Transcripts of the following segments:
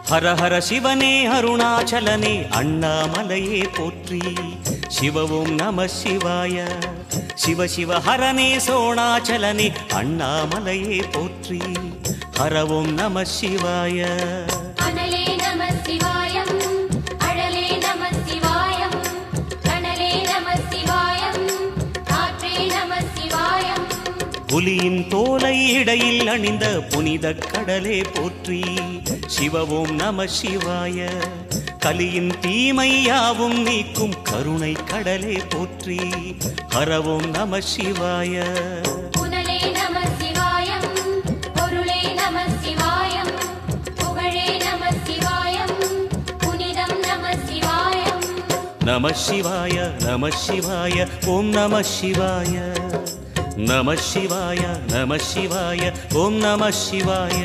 ஹர ஹர சிவனே அருணாச்சலனே அண்ணாமலையே போற்றி சிவவும் நம சிவாய சிவ சிவ ஹரனே சோணாச்சலனே அண்ணாமலையே போற்றி ஹரவும் நம சிவாய அனலே நம சிவாயம் அழலே நம சிவாயம் கனலே நம சிவாயம் காற்றே நம சிவாயம் புலியின் தோலை இடையில் அணிந்த புனித கடலே போற்றி சிவவும் நம சிவாய கலியின் தீமை யாவும் நீக்கும் கருணை கடலே போற்றி ஹரவும் நம சிவாய புனலே நம சிவாயம் பொருளே நம சிவாயம் புகழே நம சிவாயம் புனிதம் நம சிவாயம் நம சிவாய நம சிவாய ஓம் நம சிவாய நம சிவாய நம சிவாய ஓம் நம சிவாய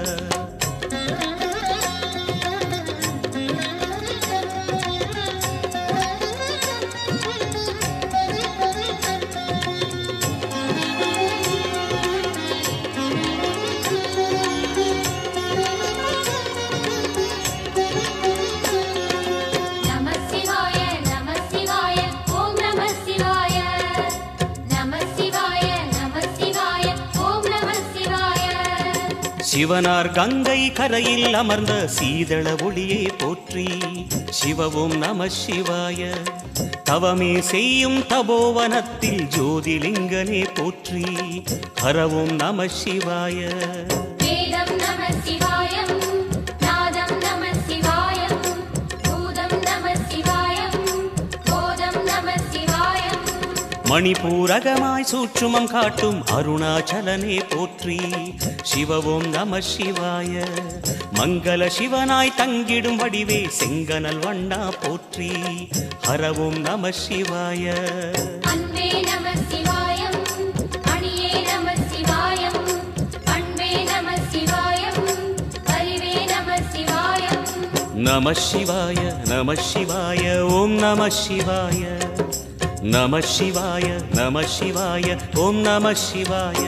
நம சிவாய நம சிவாய ஓம் நம சிவாய நம சிவாய நம சிவாய ஓம் நம சிவாய சிவனார் கங்கை கரையில் அமர்ந்த சீதள ஒளியே போற்றி சிவவும் நம சிவாய தவமே செய்யும் தபோவனத்தில் ஜோதிலிங்கனே போற்றி ஹரவும் நம சிவாய வேதம் நம சிவாயம் நாதம் நம சிவாயம் பூதம் நம சிவாயம் போதம் நம சிவாயம் மணிபூரகமாய் சூற்றுமம் காட்டும் அருணாச்சலனே போற்றி சிவவும் நம சிவாய மங்கள சிவனாய் தங்கிடும் வடிவே செங்கனல் வண்ணா போற்றி ஹரவும் நம சிவாய அன்பே நம சிவாயம் அணியே நம சிவாயம் பண்பே நம சிவாயம் அறிவே நம சிவாயம் நம சிவாய நம சிவாய ஓம் நம சிவாய நம சிவாய நம சிவாய ஓம் நம சிவாய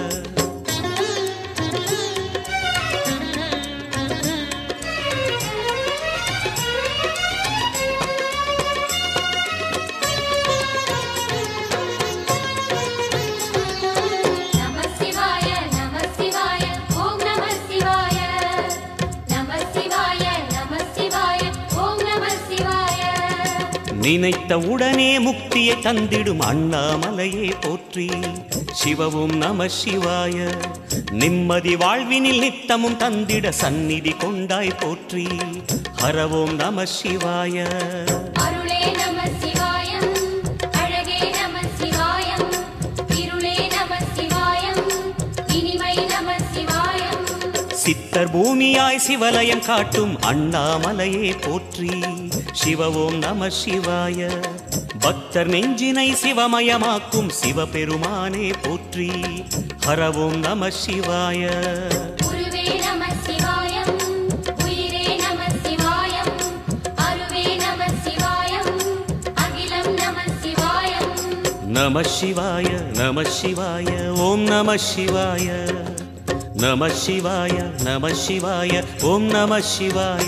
நம சிவாய நம சிவாய ஓம் நம சிவாய நம சிவாய நம சிவாய ஓம் நம சிவாய நினைத்த உடனே முக்தியை தந்திடும் அண்ணாமலையே போற்றி சிவவும் நம சிவாய நிம்மதி வாழ்வினில் நித்தமும் தந்திட சந்நிதி கொண்டாய் போற்றி ஹரவோம் நம சிவாய அருளே நம சிவாயம் அழகே நம சிவாயம் இருளே நம சிவாயம் இனிமை நம சிவாயம் சித்தர் பூமியாய் சிவலயம் காட்டும் அண்ணாமலையே போற்றி சிவவோம் நம சிவாய பக்தர் நெஞ்சினை சிவமயமாக்கும் சிவபெருமானே போற்றி ஹரவோம் நம சிவாய குருவே நம சிவாயம் உயிரே நம சிவாயம் அருவே நம சிவாயம் அகிலம் நம சிவாயம் நம சிவாய நம சிவாய ஓம் நம சிவாய நம சிவாய நம சிவாய ஓம் நம சிவாய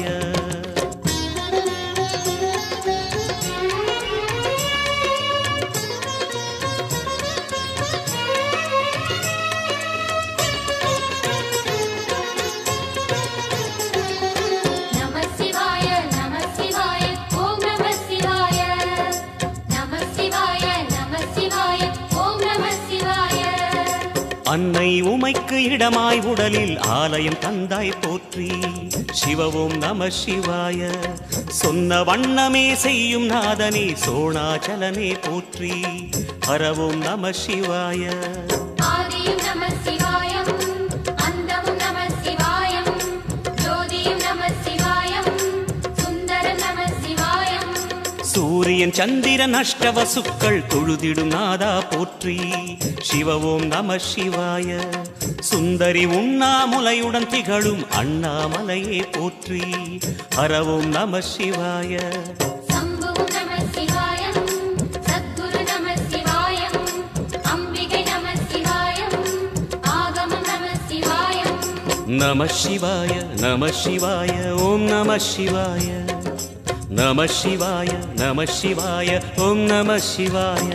நம சிவாய நம சிவாய ஓம் நம சிவாய நம சிவாய நம சிவாய ஓம் நம சிவாய அன்னை உமைக்கு இடமாய் உடலில் ஆலயம் தந்தாய் போற்றி சிவவோம் நம சிவாய சொன்ன வண்ணமே செய்யும் நாதனே சோணாச்சலனே போற்றி ஹரவோம் நம சிவாய ஆதியும் நம சிவாயம் அந்தமும் நம சிவாயம் ஜோதியும் நம சிவாயம் சுந்தரம் நம சிவாயம் சூரியன் சந்திரன் அஷ்டவசுக்கள் தொழுதிடும் நாதா போற்றி சிவவோம் நம சிவாய சுந்தரி உண்ணாமுலையுடன் திகழும் அண்ணாமலையே போற்றி ஹரவோம் நம சிவாய சம்புவும் நம சிவாயம் சத்குரு நம சிவாயம் அம்பிகை நம சிவாயம் ஆகமம் நம சிவாயம் நம சிவாய நம சிவாய ஓம் நம சிவாய நம சிவாய நம சிவாய ஓம் நம சிவாய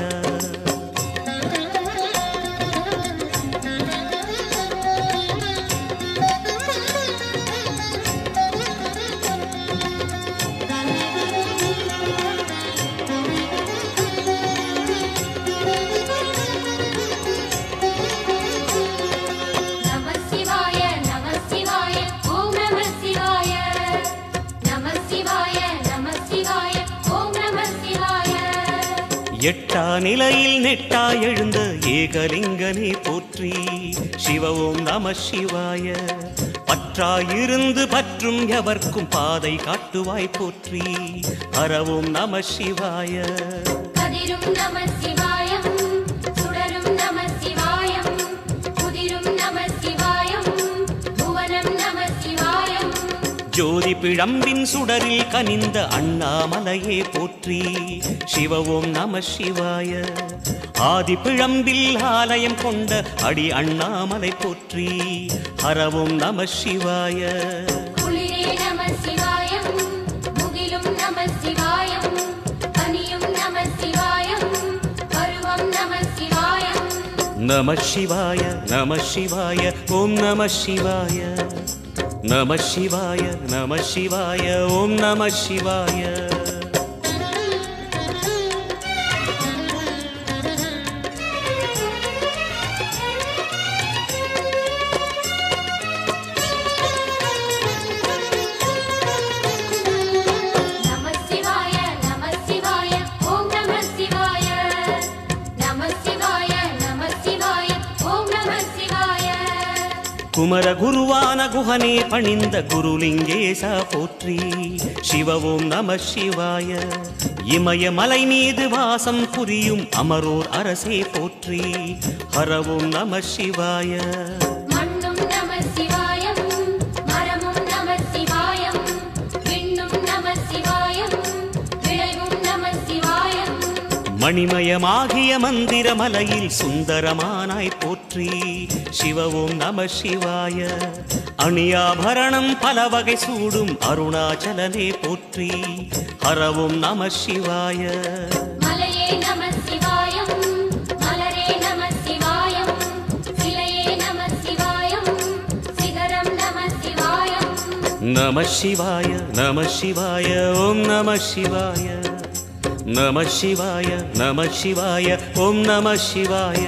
நம சிவாய நம சிவாய ஓம் நம சிவாய நம சிவாய நம சிவாய ஓம் நம சிவாய எட்டா நிலையில் நெட்டா எழுந்த ஏகலிங்கனே போற்றி சிவ ஓம் நம சிவாய பற்றாயிருந்து பற்றும் எவர்க்கும் பாதை காட்டுவாய் போற்றி ஹரவோம் நம சிவாய கதிரும் நம சிவாயம் சுடரும் நம சிவாயம் குதிரும் நம சிவாயம் புவனம் நம சிவாயம் ஜோதி பிழம்பின் சுடரில் கனிந்த அண்ணாமலையே போற்றி சிவ ஓம் நம சிவாய ஆதி பிழம்பில் ஆலயம் கொண்ட அடி அண்ணாமலை போற்றி ஹரவோம் நம சிவாய குளிரே நம சிவாயம் முகிலும் நம சிவாயம் கனியும் நம சிவாயம் பருவம் நம சிவாயம் நம சிவாய நம சிவாய ஓம் நம சிவாய நம சிவாய நம சிவாய ஓம் நம சிவாய நம சிவாய நம சிவாய ஓம் நம சிவாய நம சிவாய நம சிவாய ஓம் நம சிவாய குமர குருவான குஹனே பணிந்த குருலிங்கேசா போற்றி சிவ ஓம் நம சிவாய இமய மலை மீது வாசம் புரியும் அமரோர் அரசே போற்றி ஹரவோம் நம சிவாய மண்ணும் நம சிவாயம் மரமும் நம சிவாயம் விண்ணும் நம சிவாயம் விளைவும் நம சிவாயம் மணிமயமாகிய மந்திர மலையில் சுந்தரமானாய் போற்றி சிவ ஓம் நம சிவாய அணியாபரணம் பல வகை சூடும் அருணாச்சலனே போற்றி ஹரவோம் நம சிவாய மலையே நம சிவாயம் மலரே நம சிவாயம் சிலையே நம சிவாயம் சிகரம் நம சிவாயம் நம சிவாய நம சிவாய ஓம் நம சிவாய நம சிவாய நம சிவாய ஓம் நம சிவாய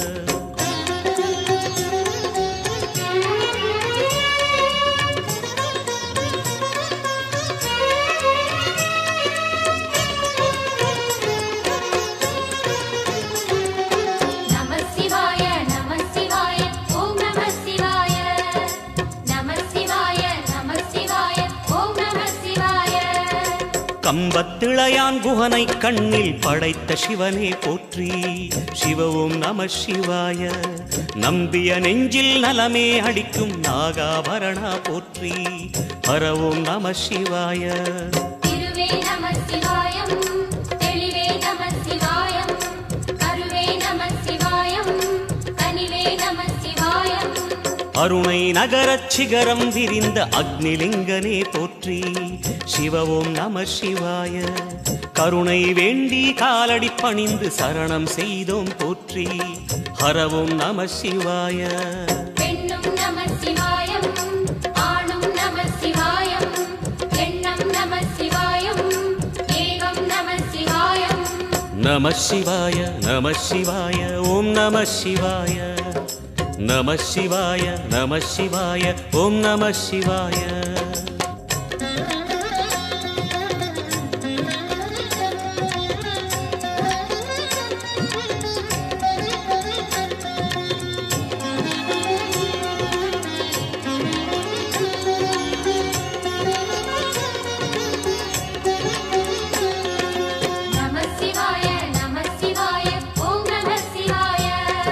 நம சிவாய நம சிவாய ஓம் நம சிவாய நம சிவாய நம சிவாய ஓம் நம சிவாய கம்பத்திளையான் குஹனை கண்ணில் படைத்த சிவனே போற்றி சிவ ஓம் நம சிவாய நம்பிய நெஞ்சில் நலமே அடிக்கும் நாகாபரணா போற்றி ஹர ஓம் நம சிவாய திருவே நம சிவாயம் தெளிவே நம சிவாயம் கருவே நம சிவாயம் கனிவே நம சிவாயம் அருணை நகரச் சிகரம் விரிந்த அக்னிலிங்கனே போற்றி சிவ ஓம் நம சிவாய கருணை வேண்டி காலடி பணிந்து சரணம் செய்தோம் போற்றி ஹரவோம் நம சிவாய பெண்ணும் நம சிவாயம் ஆணும் நம சிவாயம் எண்ணம் நம சிவாயம் ஏகம் நம சிவாயம் நம சிவாய நம சிவாய ஓம் நம சிவாய நம சிவாய நம சிவாய ஓம் நம சிவாய நம சிவாய நம சிவாய ஓம் நம சிவாய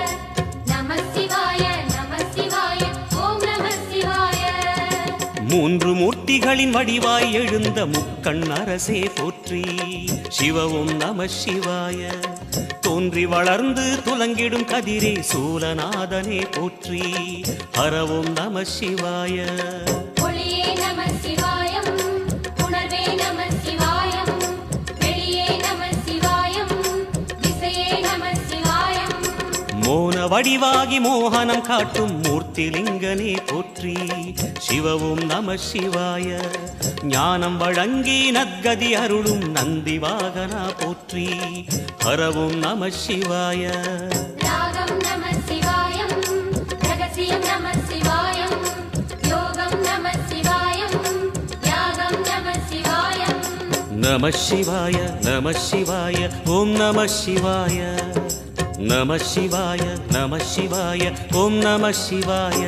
நம சிவாய நம சிவாய ஓம் நம சிவாய மூன்று மும்மூர்த்திகளின் வடிவாய் எழுந்த முக்கண் அரசே போற்றி சிவவும் நம சிவாய தோன்றி வளர்ந்து துலங்கிடும் கதிரே சூலநாதனே போற்றி ஹரவும் நம சிவாய ஒளியே நம சிவாயம் உணர்வே நம சிவாயம் வெளியே நம சிவாயம் திசையே நம சிவாயம் மோன வடிவாகி மோகனம் காட்டும் மூர்த்திலிங்கனே போற்றி சிவவும் நம சிவாய ஞானம் வழங்கி நற்கதி அருளும் நந்தி வாகனா போற்றி ஹரவும் நம சிவாய ராகம் நம சிவாயம் ரகசியம் நம சிவாயம் யோகம் நம சிவாயம் யாகம் நம சிவாயம் நம சிவாய நம சிவாய ஓம் நம சிவாய நம சிவாய நம சிவாய ஓம் நம சிவாய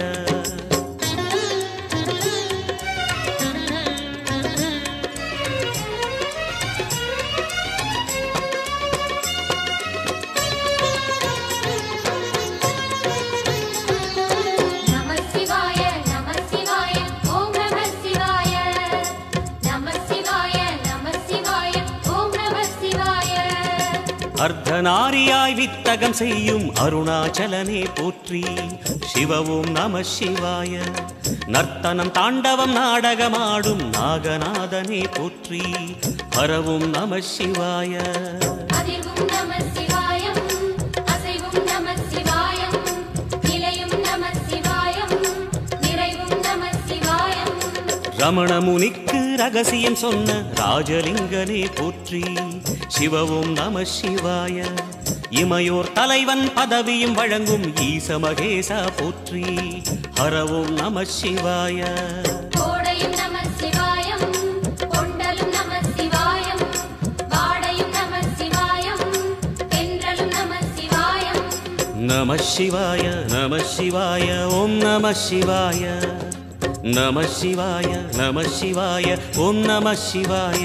நம சிவாய நம சிவாய ஓம் நம சிவாய நம சிவாய நம சிவாய ஓம் நம சிவாய அர்த்தநாரியாய் வித்தகம் செய்யும் அருணாச்சலனே போற்றி சிவவும் நம சிவாய நர்த்தனம் தாண்டவம் நாடகமாடும் நாகநாதனே போற்றி ஹரவும் நம சிவாய அதிர்வும் நம சிவாயம் அசைவும் நம சிவாயம் நிலையும் நம சிவாயம் நிறைவும் நம சிவாயம் ரமண முனிக்கு ரகசியம் சொன்ன ராஜலிங்கனே போற்றி சிவவும் நம சிவாய இமையோர் தலைவன் பதவியும் வழங்கும் ஈச மகேசா போற்றி ஹரவும் நம சிவாய கோடையும் நம சிவாயம் கொண்டலும் நம சிவாயம் வாடையும் நம சிவாயம் தென்றலும் நம சிவாயம் நம சிவாய நம சிவாய ஓம் நம சிவாய நம சிவாய நம சிவாய ஓம் நம சிவாய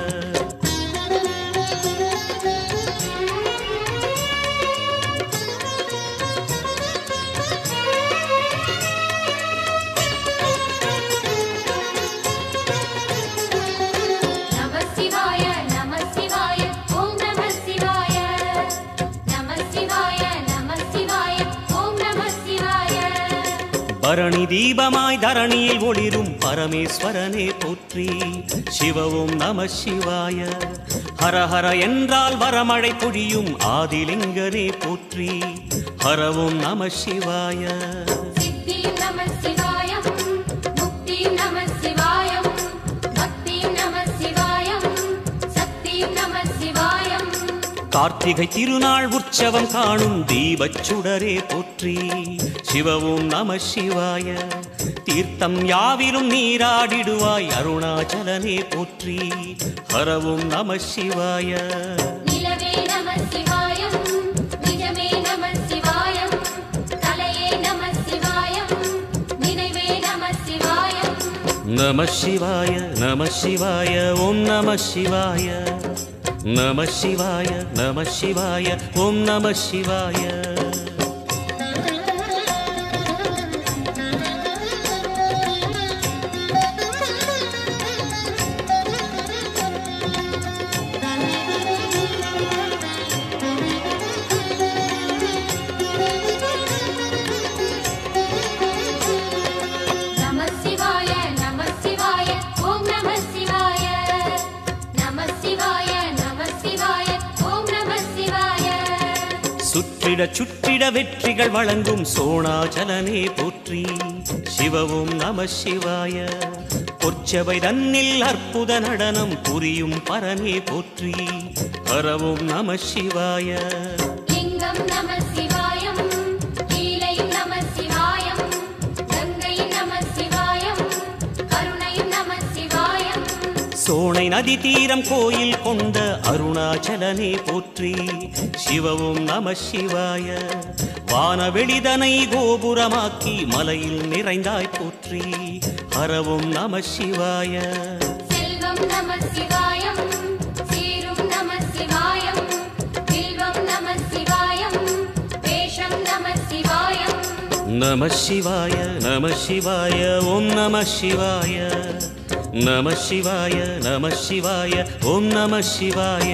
நம சிவாய நம சிவாய ஓம் நம சிவாய நம சிவாய நம சிவாய ஓம் நம சிவாய பரணி தீபமாய் தரணியில் ஒளிரும் பரமேஸ்வரனே போற்றி சிவவும் நம சிவாய ஹர ஹர என்றால் வரமழை பொழியும் ஆதிலிங்கனே போற்றி ஹரவும் நம சிவாய சித்தியும் நம சிவாயம் முக்தியும் நம சிவாயம் பக்தியும் நம சிவாயம் சக்தியும் நம சிவாயம் கார்த்திகை திருநாள் உற்சவம் காணும் தீபச் சுடரே போற்றி சிவவும் நம சிவாய தீர்த்தம் யாவிலும் நீராடிடுவாய் அருணாச்சலனே போற்றி ஹரவும் நம சிவாய நிலவே நம சிவாயம் நிஜமே நம சிவாயம் கலையே நம சிவாயம் நினைவே நம சிவாயம் நம சிவாய நம சிவாய ஓம் நம சிவாய நம சிவாய நம சிவாய ஓம் நம சிவாய நம சிவாய நம சிவாய ஓம் நம சிவாய நம சிவாய நம சிவாய ஓம் நம சிவாய சுற்றிட சுற்றிட வெற்றிகள் வழங்கும் சோணாச்சலனே போற்றி சிவவும் நம சிவாய பொற்சபை தன்னில் அற்புத நடனம் புரியும் பரனே போற்றி ஹரவும் நம சிவாய லிங்கம் நம சிவாயம் கீழையும் நம சிவாயம் கங்கையும் நம சிவாயம் கருணையும் நம சிவாயம் சோனை நதி தீரம் கோயில் கொண்ட அருணாச்சலனே போற்றி சிவவும் நம சிவாய வானவெளிதனை கோபுரமாக்கி மலையில் நிறைந்தாய் போற்றி ஹரவும் நம சிவாய செல்வம் நம சிவாயம் சீரும் நம சிவாயம் வில்வம் நம சிவாயம் வேஷம் நம சிவாயம் நம சிவாய நம சிவாய ஓம் நம சிவாய நம சிவாய நம சிவாய ஓம் நம சிவாய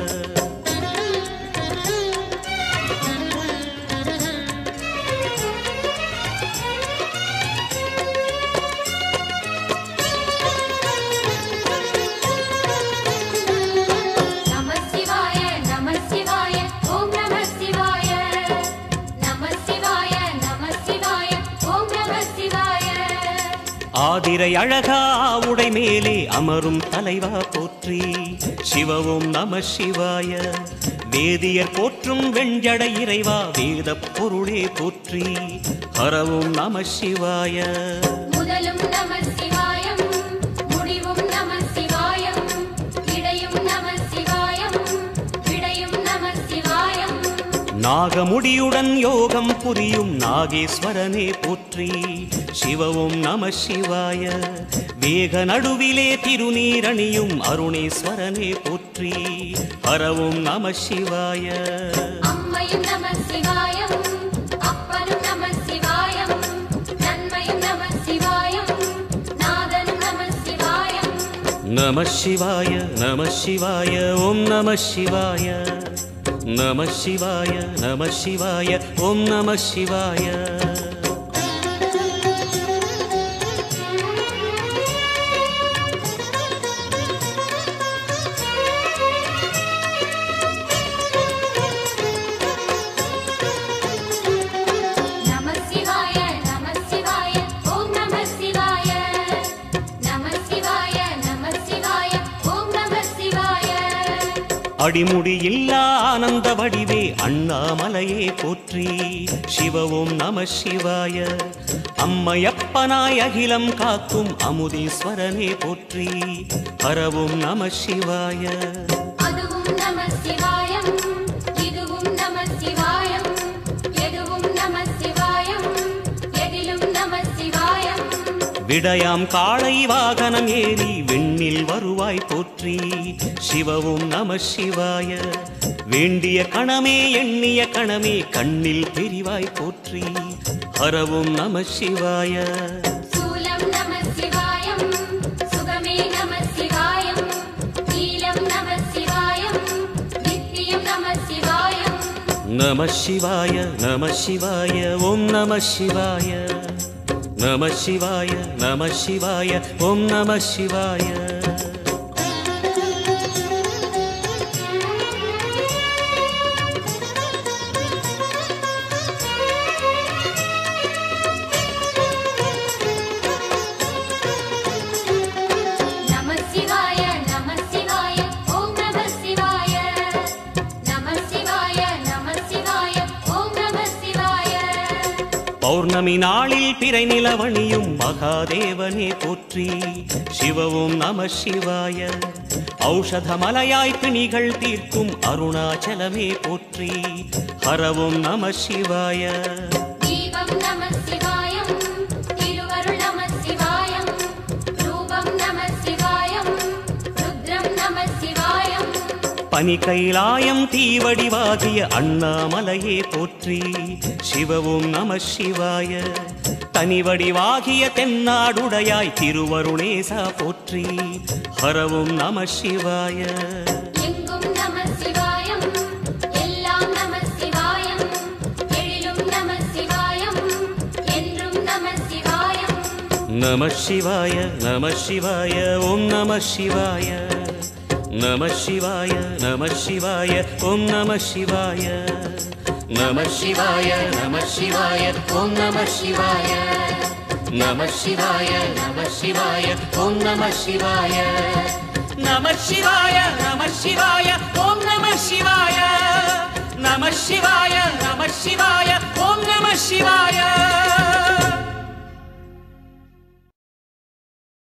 நம சிவாய நம சிவாய ஓம் நம சிவாய நம சிவாய நம சிவாய ஓம் நம சிவாய ஆதிரை அழகா உடை மேலே அமரும் தலைவா போற்றி சிவவும் நம சிவாய வேதியர் போற்றும் வெண்ஜட இறைவா வேத பொருளே போற்றி ஹரவும் நம சிவாய முதலும் நம சிவாயம் முடிவும் நம சிவாயம் இடையும் நம சிவாயம் விடையும் நம சிவாயம் நாகமுடியுடன் யோகம் புரியும் நாகேஸ்வரனே போற்றி சிவவும் நம சிவாய வேக நடுவிலே திருநீரணியும் அருணேஸ்வரனே போற்றி ஹரவும் நம சிவாய அம்மையும் நம சிவாயம் அப்பனும் நம சிவாயம் நன்மையும் நம சிவாயம் நாதனும் நம சிவாயம் நம சிவாய நம சிவாய ஓம் நம சிவாய நம சிவாய நம சிவாய ஓம் நம சிவாய நம சிவாய நம சிவாய ஓம் நம சிவாய நம சிவாய நம சிவாய ஓம் நம சிவாய அடிமுடி இல்லா ஆனந்த வடிவே அண்ணாமலையே போற்றி சிவவும் நம சிவாய அம்மையப்பனாய் அகிலம் காக்கும் அமுதீஸ்வரனே போற்றி ஹரவும் நம சிவாய அதுவும் நம சிவாயம் இதுவும் நம சிவாயம் எதுவும் நம சிவாயம் எதிலும் நம சிவாயம் விடயாம் காளை வாகனம் ஏறி விண்ணில் வருவாய் போற்றி சிவவும் நம சிவாய வேண்டிய கணமே எண்ணிய கணமே கண்ணில் தெரிவாய் போற்றி ஹரவும் நம சிவாய சூலம் நம சிவாயம் சுகமே நம சிவாயம் நீலம் நம சிவாயம் நித்தியம் நம சிவாயம் நம சிவாய நம சிவாய ஓம் நம சிவாய நம சிவாய நம சிவாய ஓம் நம சிவாய நம சிவாய நம சிவாய ஓம் நம சிவாய நம சிவாய நம சிவாய ஓம் நம சிவாய பௌர்ணமி நாளில் பிறை நிலவணியும் மகாதேவனே போற்றி சிவவும் நம சிவாய ஔஷதமலையாய் பிணிகள் தீர்க்கும் அருணாச்சலமே போற்றி ஹரவும் நம சிவாய தீபம் நம சிவாயம் திருவருள் நம சிவாயம் ரூபம் நம சிவாயம் ருத்ரம் நம சிவாயம் பனி கைலாயம் தீவடிவாகிய அண்ணாமலையே போற்றி சிவவும் நம சிவாய தனிவடிவாகிய தென்னாடுடையாய் திருவருணேசா போற்றி ஹரவும் நம சிவாய எங்கும் நம சிவாயம் எல்லாம் நம சிவாயம் எழிலும் நம சிவாயம் என்றும் நம சிவாயம் நம சிவாய நம சிவாய ஓம் நம சிவாய நம சிவாய நம சிவாய ஓம் நம சிவாய நம சிவாய நம சிவாய ஓம் நம சிவாய நம சிவாய நம சிவாய ஓம் நம சிவாய நம சிவாய நம சிவாய ஓம் நம சிவாய நம சிவாய நம சிவாய ஓம் நம சிவாய